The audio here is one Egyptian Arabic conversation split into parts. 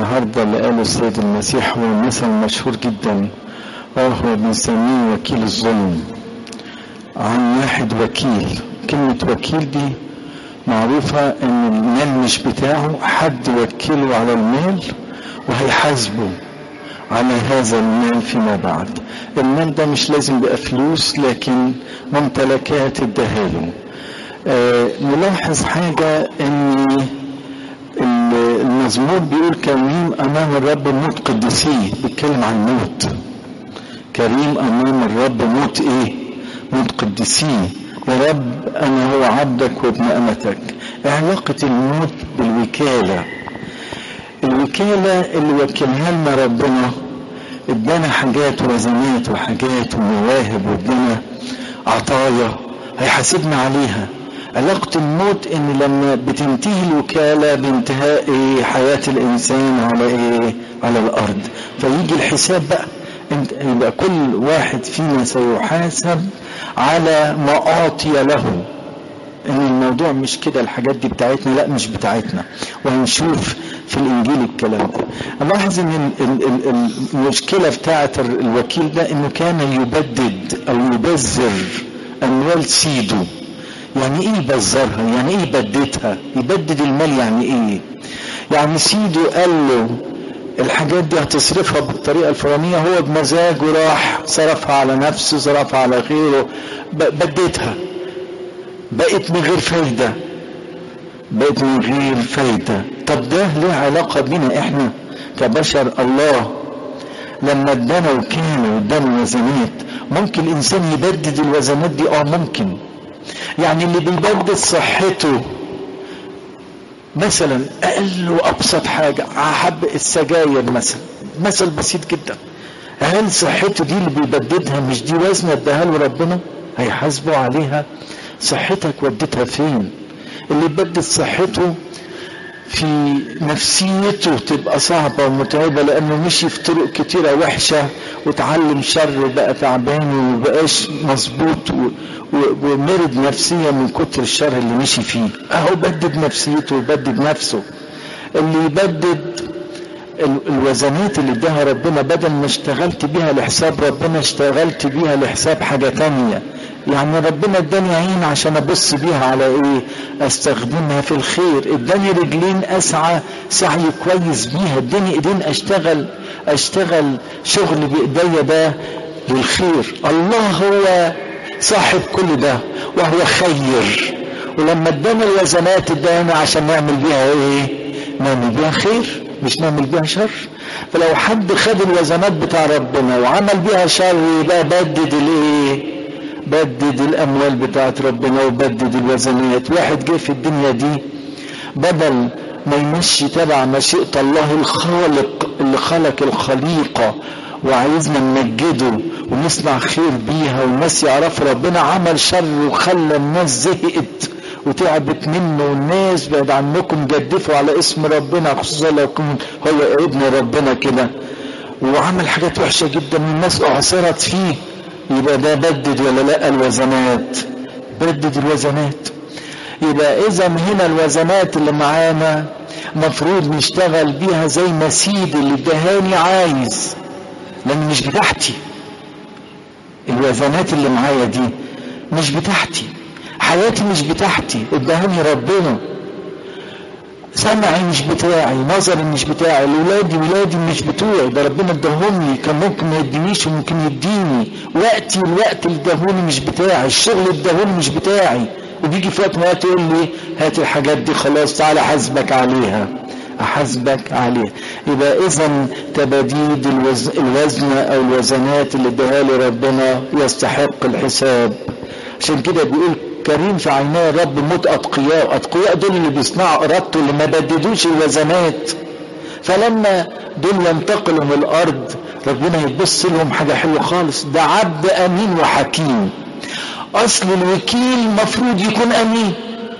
النهاردة اللي قاله السيد المسيح هو مثل مشهور جدا وهو بنسميه وكيل الظلم عن واحد وكيل كلمة وكيل دي معروفة ان المال مش بتاعه حد وكله على المال وهيحاسبه على هذا المال فيما بعد المال ده مش لازم يبقى فلوس لكن ممتلكات اداها آه نلاحظ حاجة ان المزمور بيقول كريم امام الرب موت قدسيه بيتكلم عن الموت كريم امام الرب موت ايه موت قدسيه يا رب انا هو عبدك وابن امتك علاقة الموت بالوكالة الوكالة اللي وكلها لنا ربنا ادانا حاجات وزنات وحاجات ومواهب وادانا عطايا هيحاسبنا عليها علاقة الموت ان لما بتنتهي الوكالة بانتهاء إيه حياة الانسان على ايه على الارض فيجي الحساب بقى يبقى كل واحد فينا سيحاسب على ما اعطي له ان الموضوع مش كده الحاجات دي بتاعتنا لا مش بتاعتنا وهنشوف في الانجيل الكلام ده الاحظ ان المشكله بتاعه الوكيل ده انه كان يبدد او يبذر اموال سيده يعني ايه يبذرها يعني ايه يبددها يبدد المال يعني ايه يعني سيده قال له الحاجات دي هتصرفها بالطريقة الفلانية هو بمزاجه راح صرفها على نفسه صرفها على غيره بديتها بقت من غير فايدة بقت من غير فايدة طب ده له علاقة بينا احنا كبشر الله لما ادانا وكاله وادانا وزنات ممكن الانسان يبدد الوزنات دي اه ممكن يعني اللي بيبدد صحته مثلا اقل وابسط حاجه حب السجاير مثلا مثل بسيط جدا هل صحته دي اللي بيبددها مش دي وزنه اداها له ربنا هيحاسبه عليها صحتك وديتها فين اللي يبدد صحته في نفسيته تبقى صعبة ومتعبة لأنه مشي في طرق كتيرة وحشة وتعلم شر وبقى تعبان ومبقاش مظبوط ومرض نفسيا من كتر الشر اللي مشي فيه أهو بدد نفسيته وبدد نفسه اللي يبدد الوزنات اللي اداها ربنا بدل ما اشتغلت بيها لحساب ربنا اشتغلت بيها لحساب حاجة تانية يعني ربنا اداني عين عشان ابص بيها على ايه استخدمها في الخير اداني رجلين اسعى سعي كويس بيها اداني ايدين اشتغل اشتغل شغل بايديا ده للخير الله هو صاحب كل ده وهو خير ولما ادانا الوزنات ادانا عشان نعمل بيها ايه نعمل بيها خير مش نعمل بيها شر فلو حد خد الوزنات بتاع ربنا وعمل بيها شر يبقى بدد الايه بدد الاموال بتاعت ربنا وبدد الوزنيات واحد جه في الدنيا دي بدل ما يمشي تبع مشيئة الله الخالق اللي خلق الخليقة وعايزنا نمجده ونصنع خير بيها والناس يعرفوا ربنا عمل شر وخلى الناس زهقت وتعبت منه والناس بعد عنكم جدفوا على اسم ربنا خصوصا لو كان هو ابن ربنا كده وعمل حاجات وحشة جدا والناس اعصرت فيه يبقى ده بدد ولا لا الوزنات بدد الوزنات يبقى اذا هنا الوزنات اللي معانا مفروض نشتغل بيها زي ما سيد اللي ادهاني عايز لان مش بتاعتي الوزنات اللي معايا دي مش بتاعتي حياتي مش بتاعتي ادهاني ربنا سمعي مش بتاعي نظري مش بتاعي ولادي ولادي مش بتوعي ده ربنا اداهم لي كان ممكن ما يدينيش وممكن يديني وقتي الوقت اللي اداهوني مش بتاعي الشغل اللي اداهوني مش بتاعي وبيجي في وقت ما تقول لي هات الحاجات دي خلاص تعالى احاسبك عليها احاسبك عليها يبقى اذا تباديد الوزن, الوزن او الوزنات اللي اداها لي ربنا يستحق الحساب عشان كده بيقول كريم في عيني الرب موت اتقياء اتقياء دول اللي بيصنعوا ارادته اللي ما بددوش الوزنات فلما دول ينتقلوا من الارض ربنا يبص لهم حاجه حلوه خالص ده عبد امين وحكيم اصل الوكيل مفروض يكون امين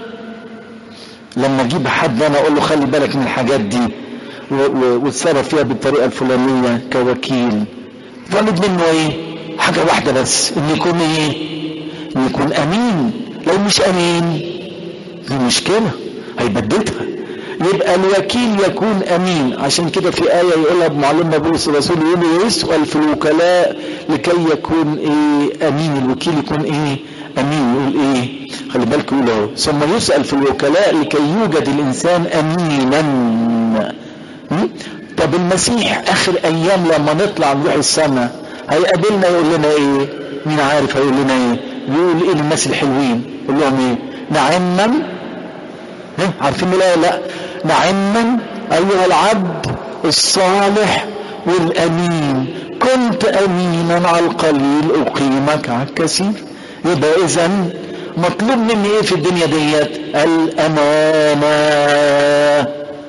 لما اجيب حد انا اقول له خلي بالك من الحاجات دي وتصرف فيها بالطريقه الفلانيه كوكيل طالب منه ايه حاجه واحده بس ان يكون ايه ان يكون امين لو مش امين دي مشكله هيبددها يبقى الوكيل يكون امين عشان كده في ايه يقولها بمعلمنا بولس الرسول يقول يسال في الوكلاء لكي يكون ايه امين الوكيل يكون ايه امين يقول ايه خلي بالكم يقول اهو ثم يسال في الوكلاء لكي يوجد الانسان امينا م? طب المسيح اخر ايام لما نطلع نروح السماء هيقابلنا يقول لنا ايه مين عارف هيقول لنا ايه يقول ايه للناس الحلوين يقول لهم ايه نعما ها عارفين الايه لا نعما ايها العبد الصالح والامين كنت امينا على القليل اقيمك على الكثير يبقى اذا مطلوب مني ايه في الدنيا ديت الامانه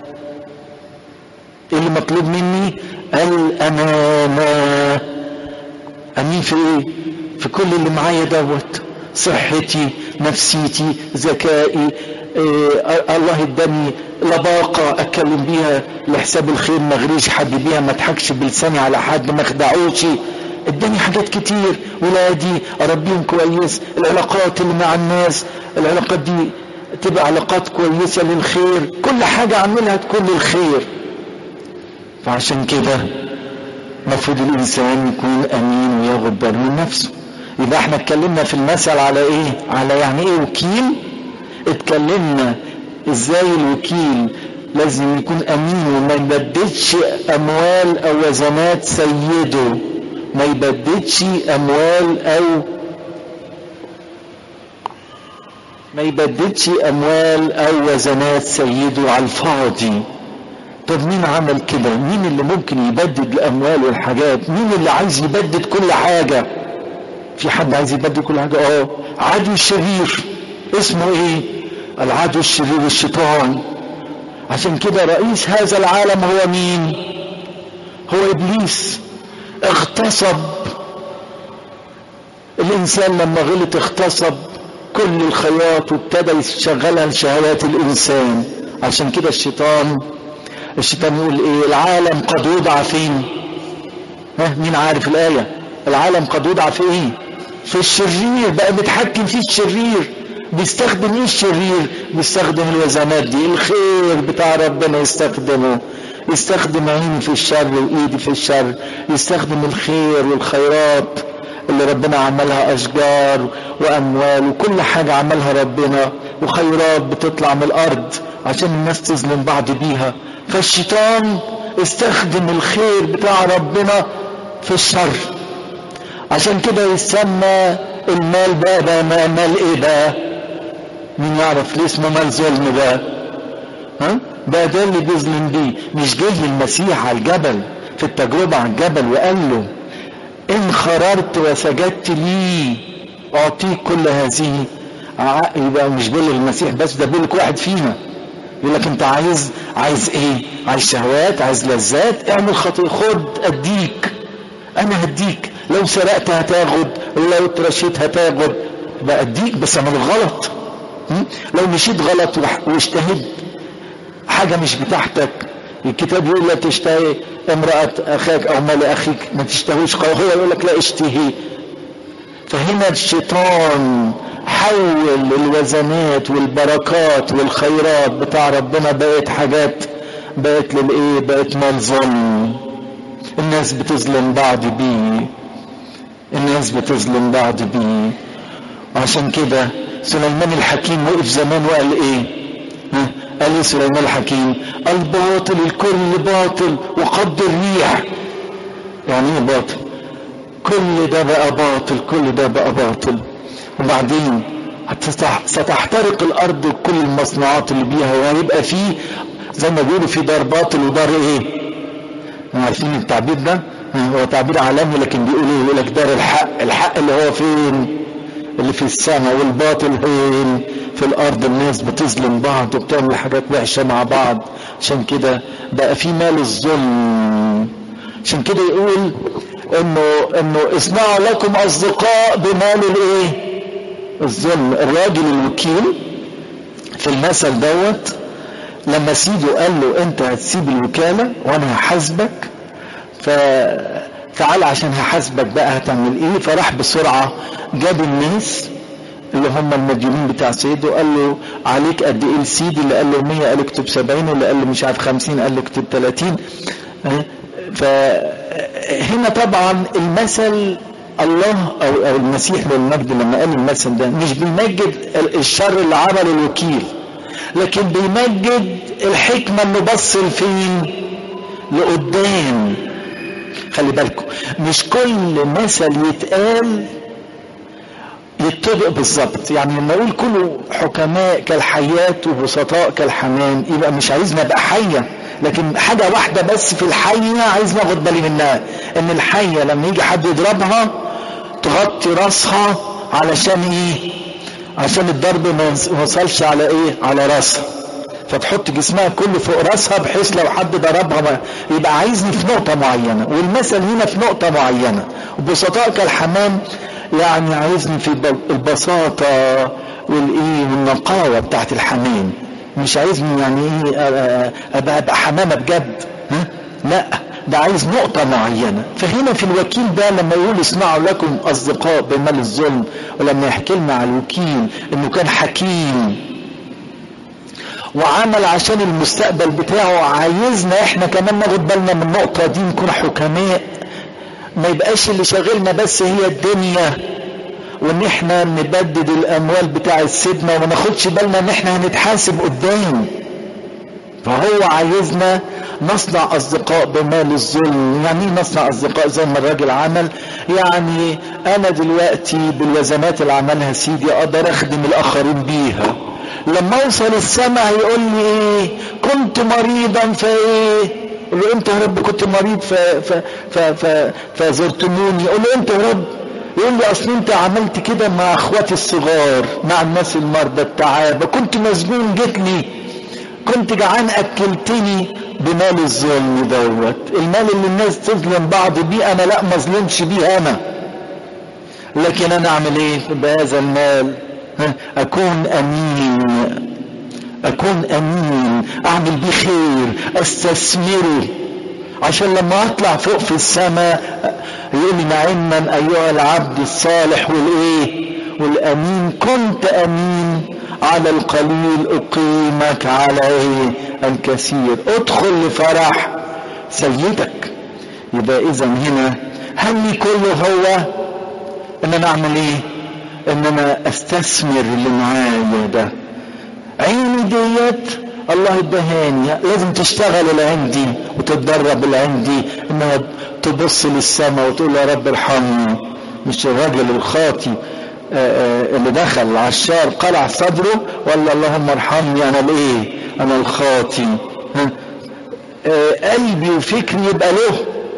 ايه اللي مطلوب مني الامانه امين في ايه في كل اللي معايا دوت صحتي نفسيتي ذكائي إيه الله اداني لباقة اتكلم بيها لحساب الخير ما اغريش حد بيها ما اضحكش بلساني على حد ما اخدعوش اداني حاجات كتير ولادي اربيهم كويس العلاقات اللي مع الناس العلاقات دي تبقى علاقات كويسة للخير كل حاجة اعملها تكون للخير فعشان كده المفروض الانسان يكون امين وياخد باله من نفسه يبقى احنا اتكلمنا في المثل على ايه على يعني ايه وكيل اتكلمنا ازاي الوكيل لازم يكون امين وما يبددش اموال او وزنات سيده ما يبددش اموال او ما يبددش اموال او وزنات سيده على الفاضي طب مين عمل كده مين اللي ممكن يبدد الاموال والحاجات مين اللي عايز يبدد كل حاجه في حد عايز يبدل كل حاجة اه عدو الشرير اسمه ايه العدو الشرير الشيطان عشان كده رئيس هذا العالم هو مين هو ابليس اغتصب الانسان لما غلط اغتصب كل الخياط وابتدى يشغلها لشهوات الانسان عشان كده الشيطان الشيطان يقول ايه العالم قد وضع فين ها مين عارف الايه العالم قد وضع في ايه في الشرير بقى متحكم فيه الشرير بيستخدم ايه الشرير بيستخدم الوزنات دي الخير بتاع ربنا يستخدمه يستخدم عيني في الشر وايدي في الشر يستخدم الخير والخيرات اللي ربنا عملها اشجار واموال وكل حاجة عملها ربنا وخيرات بتطلع من الارض عشان الناس تظلم بعض بيها فالشيطان استخدم الخير بتاع ربنا في الشر عشان كده يسمى المال بقى ده مال ايه بقى مين يعرف ليه اسمه مال ظلم ده ها ده ده اللي بيظلم بيه مش جه المسيح على الجبل في التجربة على الجبل وقال له ان خررت وسجدت لي اعطيك كل هذه يبقى مش بيقول المسيح بس ده بيقول لك واحد فينا يقول لك انت عايز عايز ايه عايز شهوات عايز لذات اعمل خطيئة خد اديك انا هديك لو سرقت هتاخد لو اترشيت هتاخد بأديك بس اعمل غلط لو مشيت غلط واجتهد حاجة مش بتاعتك الكتاب يقول لا تشتهي امرأة اخاك او مال اخيك ما تشتهوش هو يقول لك لا اشتهي فهنا الشيطان حول الوزنات والبركات والخيرات بتاع ربنا بقت حاجات بقت للايه بقت مال ظلم الناس بتظلم بعض بيه الناس بتظلم بعض بيه وعشان كده سليمان الحكيم وقف زمان وقال ايه ها؟ قال ايه سليمان الحكيم الباطل الكل باطل وقد الريح يعني ايه باطل كل ده بقى باطل كل ده بقى باطل وبعدين ستحترق الارض كل المصنوعات اللي بيها وهيبقى فيه زي ما بيقولوا في دار باطل ودار ايه عارفين التعبير ده هو تعبير عالمي لكن بيقول ايه يقول لك دار الحق الحق اللي هو فين اللي في السماء والباطل فين في الارض الناس بتظلم بعض وبتعمل حاجات وحشه مع بعض عشان كده بقى في مال الظلم عشان كده يقول انه انه اصنعوا لكم اصدقاء بمال الايه الظلم الراجل الوكيل في المثل دوت لما سيده قال له انت هتسيب الوكالة وانا هحاسبك فتعال عشان هحاسبك بقى هتعمل ايه فراح بسرعة جاب الناس اللي هم المديونين بتاع سيده قال له عليك قد ايه السيد اللي قال له 100 قال اكتب 70 اللي قال له مش عارف 50 قال له اكتب 30 فهنا طبعا المثل الله او او المسيح للمجد لما قال المثل ده مش بيمجد الشر اللي عمله الوكيل لكن بيمجد الحكمه اللي بص لفين لقدام خلي بالكم مش كل مثل يتقال يتطبق بالظبط يعني لما اقول كل حكماء كالحيات وبسطاء كالحمام يبقى مش عايزنا ابقى حيه لكن حاجه واحده بس في الحيه عايز ناخد بالي منها ان الحيه لما يجي حد يضربها تغطي راسها علشان ايه عشان الضرب ما يوصلش على ايه على راسها فتحط جسمها كله فوق راسها بحيث لو حد ضربها يبقى عايزني في نقطة معينة والمثل هنا في نقطة معينة وبسطاء كالحمام يعني عايزني في البساطة والايه والنقاوة بتاعت الحمام مش عايزني يعني ايه ابقى, أبقى حمامة بجد ها لا ده عايز نقطة معينة فهنا في الوكيل ده لما يقول اصنعوا لكم اصدقاء بمال الظلم ولما يحكي لنا على الوكيل انه كان حكيم وعمل عشان المستقبل بتاعه عايزنا احنا كمان ناخد بالنا من النقطة دي نكون حكماء ما يبقاش اللي شاغلنا بس هي الدنيا وان احنا نبدد الاموال بتاع السيدنا وما ناخدش بالنا ان احنا هنتحاسب قدام فهو عايزنا نصنع اصدقاء بمال الظلم يعني ايه نصنع اصدقاء زي ما الراجل عمل يعني انا دلوقتي بالوزنات اللي عملها سيدي اقدر اخدم الاخرين بيها لما اوصل السماء هيقول لي ايه كنت مريضا فايه يقول له انت يا رب كنت مريض ف ف ف ف فزرتموني يقول له انت يا رب يقول لي اصل انت عملت كده مع اخواتي الصغار مع الناس المرضى التعابه كنت مسجون جيت لي كنت جعان اكلتني بمال الظلم دوت المال اللي الناس تظلم بعض بيه انا لا ما اظلمش بيه انا لكن انا اعمل ايه بهذا المال اكون امين اكون امين اعمل بيه خير استثمره عشان لما اطلع فوق في السماء يقول لي نعما ايها العبد الصالح والايه والامين كنت امين على القليل اقيمك على ايه الكثير ادخل لفرح سيدك يبقى اذا هنا همي كله هو ان انا اعمل ايه ان انا استثمر اللي معايا ده عيني ديت الله ادهاني لازم تشتغل العين دي وتتدرب العين دي انها تبص للسماء وتقول يا رب ارحمني مش الراجل الخاطي اللي دخل العشار قلع صدره ولا اللهم ارحمني انا الايه انا الخاطي قلبي وفكري يبقى له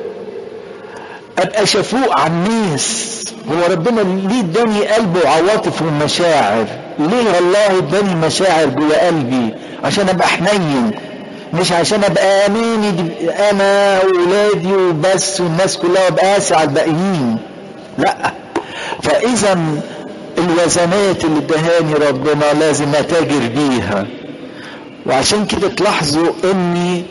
ابقى شفوق على الناس هو ربنا ليه اداني قلب وعواطف ومشاعر ليه الله اداني مشاعر جوه قلبي عشان ابقى حنين مش عشان ابقى اماني انا واولادي وبس والناس كلها وابقى قاسي على الباقيين لا فاذا الوزنات اللي ادهاني ربنا لازم اتاجر بيها وعشان كده تلاحظوا اني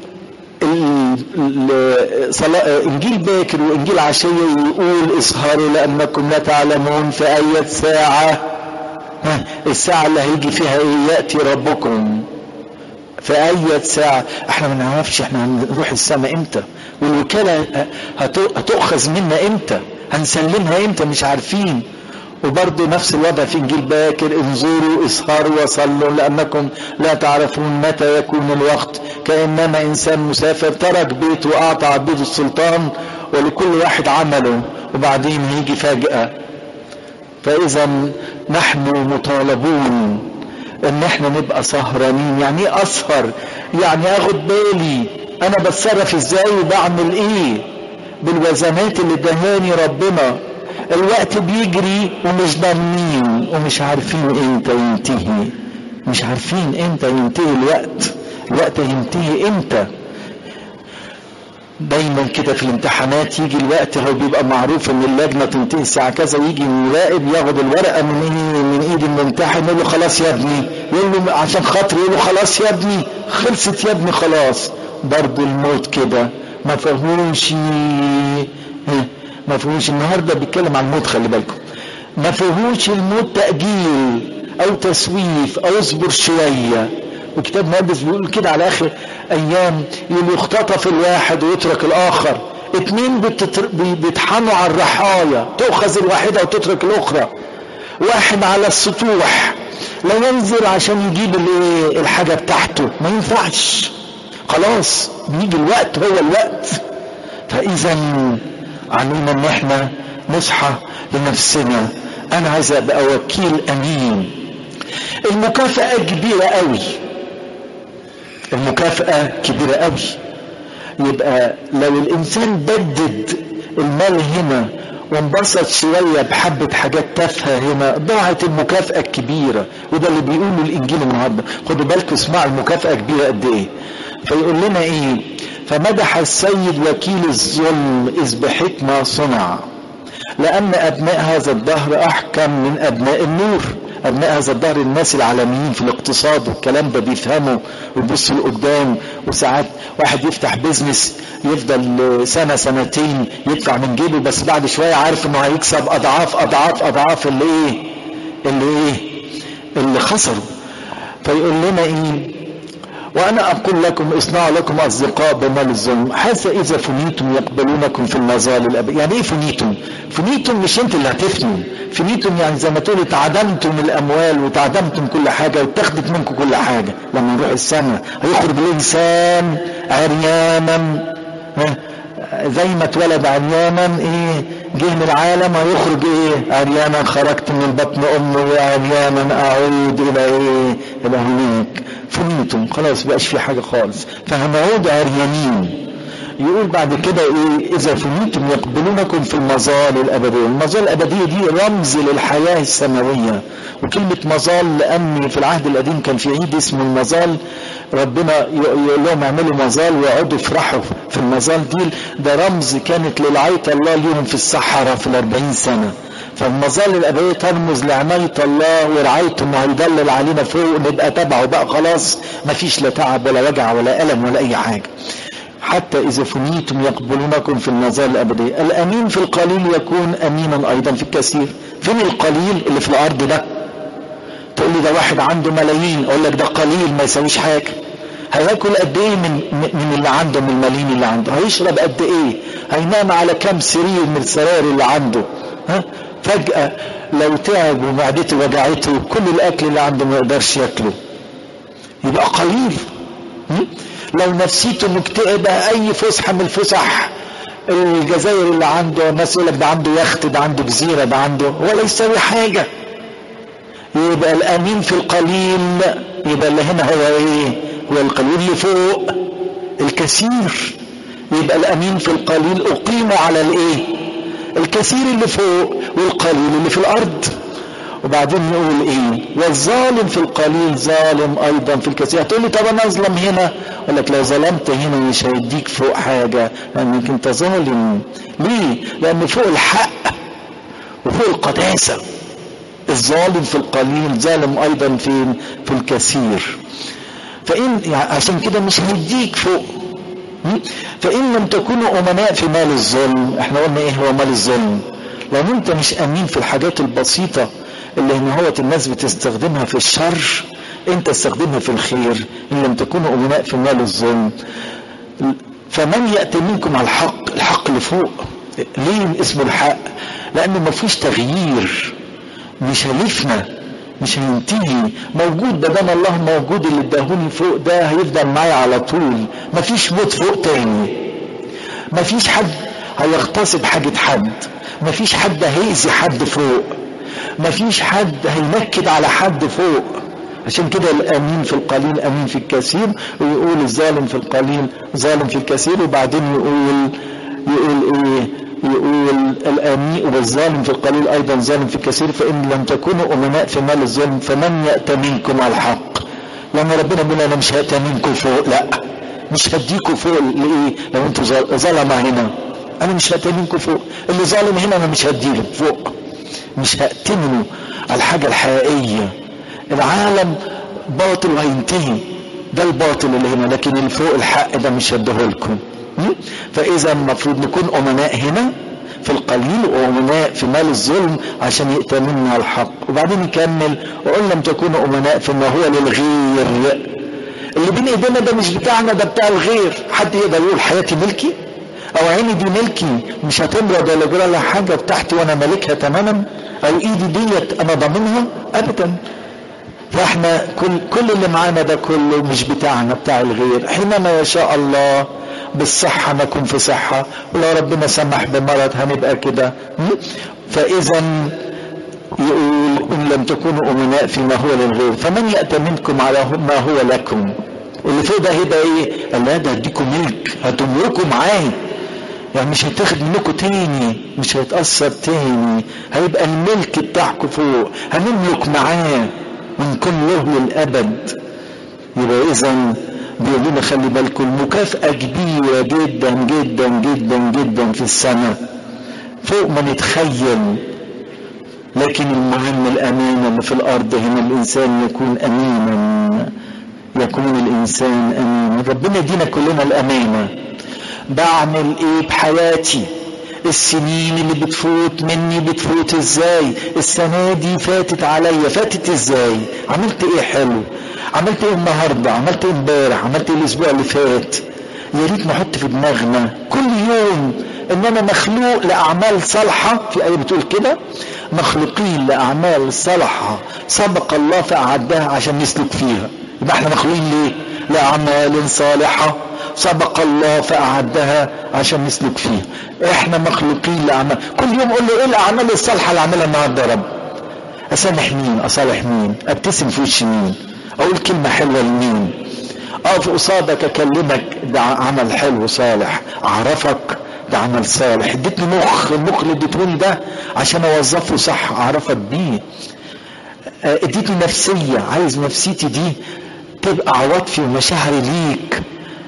انجيل باكر وانجيل عشيه يقول اسهروا لانكم لا تعلمون في اية ساعة ها الساعة اللي هيجي فيها ايه يأتي ربكم في أية ساعة احنا ما نعرفش احنا هنروح السماء امتى والوكالة هتؤخذ منا امتى هنسلمها امتى مش عارفين وبرضه نفس الوضع في انجيل باكر انظروا اسهروا وصلوا لانكم لا تعرفون متى يكون الوقت كانما انسان مسافر ترك بيته واعطى عبيد السلطان ولكل واحد عمله وبعدين هيجي فجاه فاذا نحن مطالبون ان احنا نبقى سهرانين يعني ايه اسهر يعني اخد بالي انا بتصرف ازاي وبعمل ايه بالوزنات اللي دهاني ربنا الوقت بيجري ومش ضامنين ومش عارفين امتى ينتهي مش عارفين امتى ينتهي الوقت الوقت هينتهي امتى دايما كده في الامتحانات يجي الوقت هو بيبقى معروف ان اللجنه تنتهي الساعه كذا ويجي المراقب ياخد الورقه من ايه من ايد الممتحن يقول له خلاص يا ابني يقول له عشان خاطر يقول له خلاص يا ابني خلصت يا ابني خلاص برضه الموت كده ما فيهوش ما فيهوش النهارده بيتكلم عن الموت خلي بالكم ما فيهوش الموت تأجيل او تسويف او اصبر شوية وكتاب مقدس بيقول كده على اخر ايام يقول يختطف الواحد ويترك الاخر اتنين بتتر... بيطحنوا على الرحايا تؤخذ الواحدة وتترك الاخرى واحد على السطوح لا ينزل عشان يجيب الايه الحاجة بتاعته ما ينفعش خلاص بيجي الوقت هو الوقت فاذا علينا ان احنا نصحى لنفسنا انا عايز ابقى وكيل امين المكافأة كبيرة قوي المكافأة كبيرة قوي يبقى لو الانسان بدد المال هنا وانبسط شوية بحبة حاجات تافهة هنا ضاعت المكافأة الكبيرة وده اللي بيقوله الإنجيل النهاردة خدوا بالكم اسمعوا المكافأة كبيرة قد إيه فيقول لنا إيه فمدح السيد وكيل الظلم إذ بحكمة صنع لأن أبناء هذا الدهر أحكم من أبناء النور أبناء هذا الدهر الناس العالميين في الاقتصاد والكلام ده بيفهموا ويبصوا لقدام وساعات واحد يفتح بيزنس يفضل سنة سنتين يدفع من جيبه بس بعد شوية عارف انه هيكسب أضعاف أضعاف أضعاف اللي إيه اللي إيه اللي خسروا فيقول لنا إيه وأنا أقول لكم اصنعوا لكم أصدقاء بمال الظلم حتى إذا فنيتم يقبلونكم في المظال الأبدية يعني إيه فنيتم؟ فنيتم مش أنت اللي هتفنوا فنيتم يعني زي ما تقول اتعدمتم الأموال وتعدمتم كل حاجة واتخذت منكم كل حاجة لما نروح السماء هيخرج الإنسان عريانا زي ما اتولد عريانا ايه جه من العالم هيخرج ايه عريانا خرجت من بطن امه عريانا اعود الى ايه الى هناك فنيتم خلاص بقاش في حاجة خالص فهنعود عريانين يقول بعد كده ايه اذا فنيتم يقبلونكم في المظال الابديه المظال الابديه دي رمز للحياه السماويه وكلمه مظال لان في العهد القديم كان في عيد اسمه المظال ربنا يقول لهم اعملوا مظال ويقعدوا يفرحوا في المظال دي ده رمز كانت للعية الله ليهم في الصحراء في الأربعين سنة فالمظال الأبدية ترمز لعناية الله ورعايته انه هيضلل علينا فوق نبقى تبعه بقى خلاص مفيش لا تعب ولا وجع ولا ألم ولا أي حاجة حتى إذا فنيتم يقبلونكم في المظال الأبدية الأمين في القليل يكون أمينا أيضا في الكثير فين القليل اللي في الأرض ده تقول لي ده واحد عنده ملايين أقول لك ده قليل ما يسويش حاجة هياكل قد ايه من من اللي عنده من الملايين اللي عنده هيشرب قد ايه هينام على كم سرير من السراير اللي عنده ها فجأة لو تعب ومعدته وجعته كل الاكل اللي عنده ما يقدرش ياكله يبقى قليل لو نفسيته مكتئبة اي فسحة من الفسح الجزائر اللي عنده الناس يقول لك ده عنده يخت ده عنده جزيرة ده عنده ولا يسوي حاجة يبقى الامين في القليل يبقى اللي هنا هو ايه هو القليل اللي فوق الكثير يبقى الامين في القليل اقيم على الايه الكثير اللي فوق والقليل اللي في الارض وبعدين نقول ايه والظالم في القليل ظالم ايضا في الكثير هتقول لي طب انا اظلم هنا اقول لك لو ظلمت هنا مش هيديك فوق حاجه لانك انت ظالم ليه لان فوق الحق وفوق القداسه الظالم في القليل ظالم ايضا في في الكثير فإن يعني عشان كده مش هيديك فوق فإن لم تكونوا أمناء في مال الظلم احنا قلنا ايه هو مال الظلم لو انت مش أمين في الحاجات البسيطة اللي هنا هو الناس بتستخدمها في الشر انت استخدمها في الخير ان لم تكونوا أمناء في مال الظلم فمن يأتي منكم على الحق الحق اللي فوق ليه اسمه الحق لأنه ما فيش تغيير مش هيفنى مش هينتهي موجود ده دام الله موجود اللي اداهوني فوق ده هيفضل معايا على طول مفيش موت فوق تاني مفيش حد هيغتصب حاجة حد مفيش حد هيأذي حد فوق مفيش حد هينكد على حد فوق عشان كده الامين في القليل امين في الكثير ويقول الظالم في القليل ظالم في الكثير وبعدين يقول يقول ايه يقول الامين والظالم في القليل ايضا ظالم في الكثير فان لم تكونوا امناء في مال الظلم فمن ياتى منكم على الحق لما ربنا بيقول انا مش هاتى منكم فوق لا مش هديكم فوق لايه لو انتوا ظلمه هنا انا مش هاتى منكم فوق اللي ظالم هنا انا مش هديله فوق مش هأتمنه على الحاجه الحقيقيه العالم باطل وهينتهي ده الباطل اللي هنا لكن اللي فوق الحق ده مش هديه لكم فاذا المفروض نكون امناء هنا في القليل وأمناء في مال الظلم عشان يأتمنوا الحق وبعدين يكمل وقل لم تكونوا أمناء فيما هو للغير اللي بين ايدينا ده مش بتاعنا ده بتاع الغير حد يقدر يقول حياتي ملكي او عيني دي ملكي مش هتمرض ولا جرى لها حاجه بتاعتي وانا مالكها تماما او ايدي ديت انا ضامنها ابدا فاحنا كل كل اللي معانا ده كله مش بتاعنا بتاع الغير حينما يشاء الله بالصحة نكون في صحة ولو ربنا سمح بمرض هنبقى كده فإذا يقول إن لم تكونوا أمناء فيما هو للغير فمن يأتمنكم على ما هو لكم اللي فوق ده هيبقى ايه قال لا ده هديكم ملك هتملكوا معاه يعني مش هيتاخد منكم تاني مش هيتأثر تاني هيبقى الملك بتاعكم فوق هنملك معاه ونكون له للأبد يبقى إذا بيقول لنا خلي بالكم المكافأة كبيرة جدا جدا جدا جدا في السماء فوق ما نتخيل لكن المهم الأمانة اللي في الأرض هنا الإنسان يكون أمينا يكون الإنسان أمينا ربنا يدينا كلنا الأمانة بعمل إيه بحياتي السنين اللي بتفوت مني بتفوت ازاي السنة دي فاتت عليا فاتت ازاي عملت ايه حلو عملت ايه النهاردة عملت ايه امبارح عملت ايه الاسبوع اللي فات يا ريت نحط في دماغنا كل يوم ان انا مخلوق لاعمال صالحة في ايه بتقول كده مخلوقين لاعمال صالحة سبق الله فاعدها عشان نسلك فيها يبقى احنا مخلوقين ليه لاعمال صالحة سبق الله فأعدها عشان نسلك فيها احنا مخلوقين لأعمال كل يوم اقول له ايه الأعمال الصالحة اللي أعملها النهاردة يا رب أسامح مين أصالح مين أبتسم في وش مين أقول كلمة حلوة لمين أقف قصادك أكلمك ده عمل حلو صالح أعرفك ده عمل صالح اديتني مخ المخ اللي اديتهوني ده عشان أوظفه صح أعرفك بيه اديتني نفسية عايز نفسيتي دي تبقى عواطفي ومشاعري ليك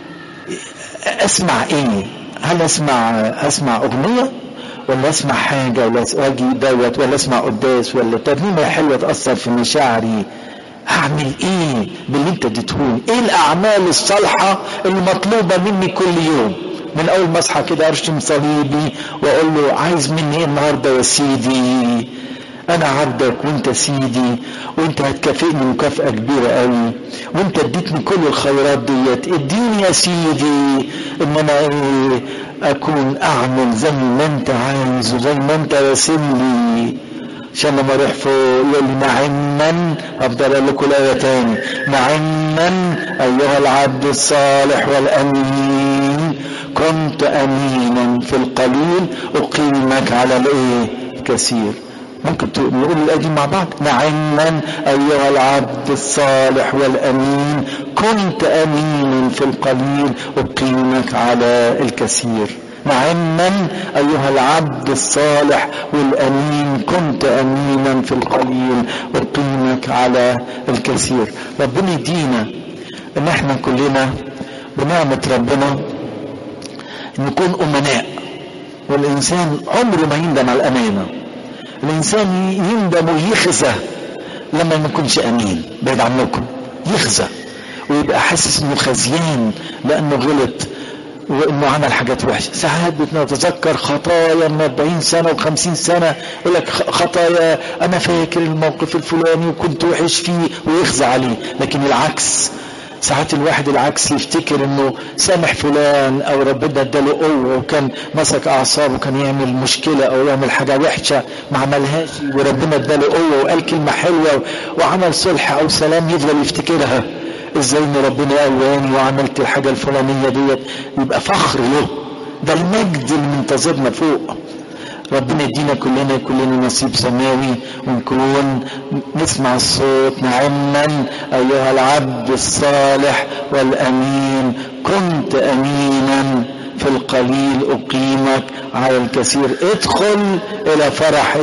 اسمع ايه هل اسمع اسمع اغنيه ولا اسمع حاجه ولا واجي دوت ولا اسمع قداس ولا ترنيمه حلوه تاثر في مشاعري هعمل ايه باللي انت اديتهوني ايه الاعمال الصالحه اللي مطلوبه مني كل يوم من اول ما اصحى كده ارشم صليبي واقول له عايز مني ايه النهارده يا سيدي انا عبدك وانت سيدي وانت هتكافئني مكافأة كبيرة قوي وانت اديتني كل الخيرات ديت اديني يا سيدي ان انا ايه اكون اعمل زي ما انت عايز وزي ما انت راسم لي عشان لما اروح فوق يقول لي نعما افضل اقول لكم الايه تاني نعما ايها العبد الصالح والامين كنت امينا في القليل اقيمك على الايه الكثير ممكن نقول الآية دي مع بعض نعما أيها العبد الصالح والأمين كنت أمينا في القليل أقيمك على الكثير نعما أيها العبد الصالح والأمين كنت أمينا في القليل أقيمك على الكثير ربنا يدينا إن احنا كلنا بنعمة ربنا نكون أمناء والإنسان عمره ما يندم على الأمانة الانسان يندم ويخزى لما ما يكونش امين بعيد عنكم يخزى ويبقى حاسس انه خزيان لانه غلط وانه عمل حاجات وحشه ساعات بنتذكر خطايا من 40 سنه و50 سنه يقول لك خطايا انا فاكر الموقف الفلاني وكنت وحش فيه ويخزى عليه لكن العكس ساعات الواحد العكس يفتكر انه سامح فلان او ربنا اداله قوه وكان مسك اعصابه وكان يعمل مشكله او يعمل حاجه وحشه ما عملهاش وربنا اداله قوه وقال كلمه حلوه وعمل صلح او سلام يفضل يفتكرها ازاي ان ربنا قواني وعملت الحاجه الفلانيه ديت يبقى فخر له ده المجد اللي منتظرنا فوق ربنا يدينا كلنا كلنا نصيب سماوي ونكون نسمع الصوت نعما ايها العبد الصالح والامين كنت امينا في القليل اقيمك على الكثير ادخل الى فرح